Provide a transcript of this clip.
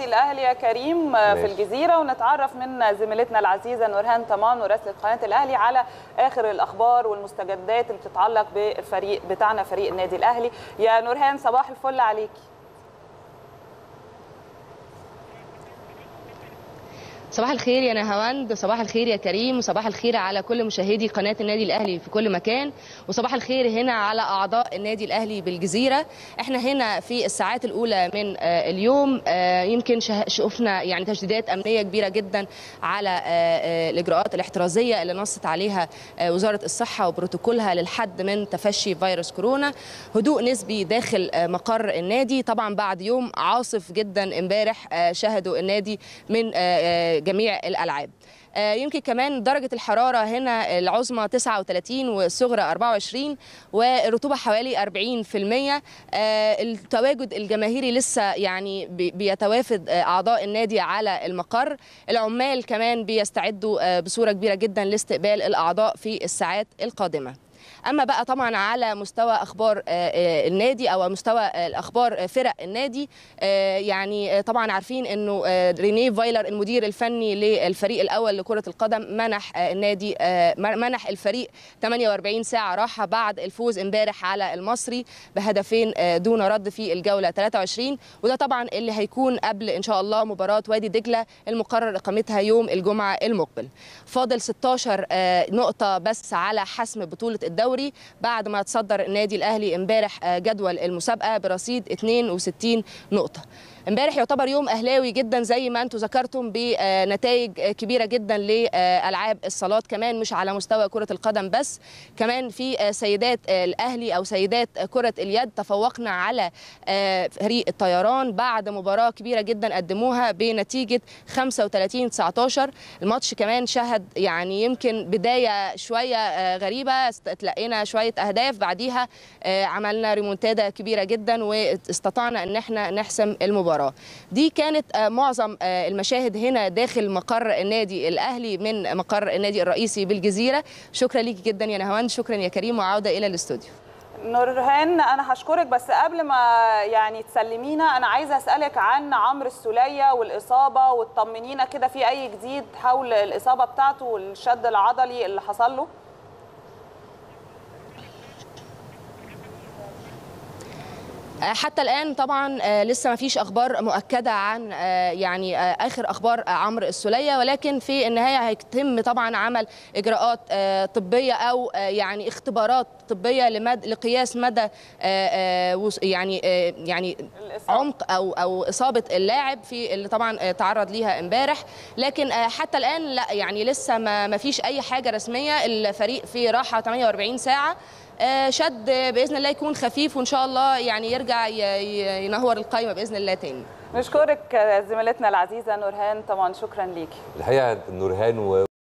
الاهلي يا كريم في ماشي. الجزيره ونتعرف من زميلتنا العزيزه نورهان طمان مراسله قناه الاهلي على اخر الاخبار والمستجدات اللي بتتعلق بالفريق بتاعنا فريق النادي الاهلي يا نورهان صباح الفل عليكي صباح الخير يا نهاوند صباح الخير يا كريم وصباح الخير على كل مشاهدي قناة النادي الأهلي في كل مكان وصباح الخير هنا على أعضاء النادي الأهلي بالجزيرة احنا هنا في الساعات الأولى من آه، اليوم آه، يمكن شه- شفنا يعني تشديدات أمنية كبيرة جدا على آه، آه، الإجراءات الاحترازية اللي نصت عليها آه، وزارة الصحة وبروتوكولها للحد من تفشي فيروس كورونا هدوء نسبي داخل آه، مقر النادي طبعا بعد يوم عاصف جدا امبارح آه، شهدوا النادي من آه، آه، جميع الالعاب آه، يمكن كمان درجة الحرارة هنا العظمى 39 والصغرى 24 والرطوبة حوالي 40% آه، التواجد الجماهيري لسه يعني بي- بيتوافد آه، أعضاء النادي على المقر العمال كمان بيستعدوا آه، بصورة كبيرة جدا لاستقبال الأعضاء في الساعات القادمة اما بقى طبعا على مستوى اخبار آه، آه، النادي او مستوى آه، الاخبار آه، فرق النادي آه، يعني آه، طبعا عارفين انه آه، رينيه فايلر المدير الفني للفريق الاول لكره القدم منح آه، النادي آه، منح الفريق 48 ساعه راحه بعد الفوز امبارح على المصري بهدفين آه، دون رد في الجوله 23 وده طبعا اللي هيكون قبل ان شاء الله مباراه وادي دجله المقرر اقامتها يوم الجمعه المقبل فاضل 16 آه، نقطه بس على حسم بطوله الدوري بعد ما تصدر النادي الاهلي امبارح آه، جدول المسابقه برصيد 62 نقطه امبارح يعتبر يوم اهلاوي جدا زي ما انتم ذكرتم بنتائج كبيره جدا لالعاب الصالات كمان مش على مستوى كره القدم بس كمان في آه، سيدات آه، الاهلي او سيدات آه، كره اليد تفوقنا على آه، فريق الطيران بعد مباراه كبيره جدا قدموها بنتيجه 35 19 الماتش كمان شهد يعني يمكن بدايه شويه آه، غريبه است- تلقينا شويه اهداف بعديها آه، عملنا ريمونتادا كبيره جدا واستطعنا ان احنا نحسم المباراه دي كانت آه، معظم آه، المشاهد هنا داخل مقر النادي الاهلي من مقر النادي الرئيسي بالجزيره شكرا ليكي جدا يا نهاوند شكرا يا كريم وعوده الى الاستوديو نورهان انا هشكرك بس قبل ما يعني تسلمينا انا عايزه اسالك عن عمرو السوليه والاصابه وتطمنينا كده في اي جديد حول الاصابه بتاعته والشد العضلي اللي حصل له آه، حتى الان طبعا آه، لسه ما فيش اخبار مؤكده عن آه، يعني آه، اخر اخبار آه، عمرو السوليه ولكن في النهايه هيتم طبعا عمل اجراءات آه، طبيه او آه، يعني اختبارات طبيه لمد لقياس مدى آه، آه، وص- يعني آه، يعني الإصابة. عمق او او اصابه اللاعب في اللي طبعا آه، تعرض ليها امبارح لكن آه، حتى الان لا يعني لسه ما ما فيش اي حاجه رسميه الفريق في راحه 48 ساعه آه، شد باذن الله يكون خفيف وان شاء الله يعني يرجع ي- ي- ينهور القايمه باذن الله تاني نشكرك زميلتنا العزيزه نورهان طبعا شكرا ليكي الحقيقه نورهان و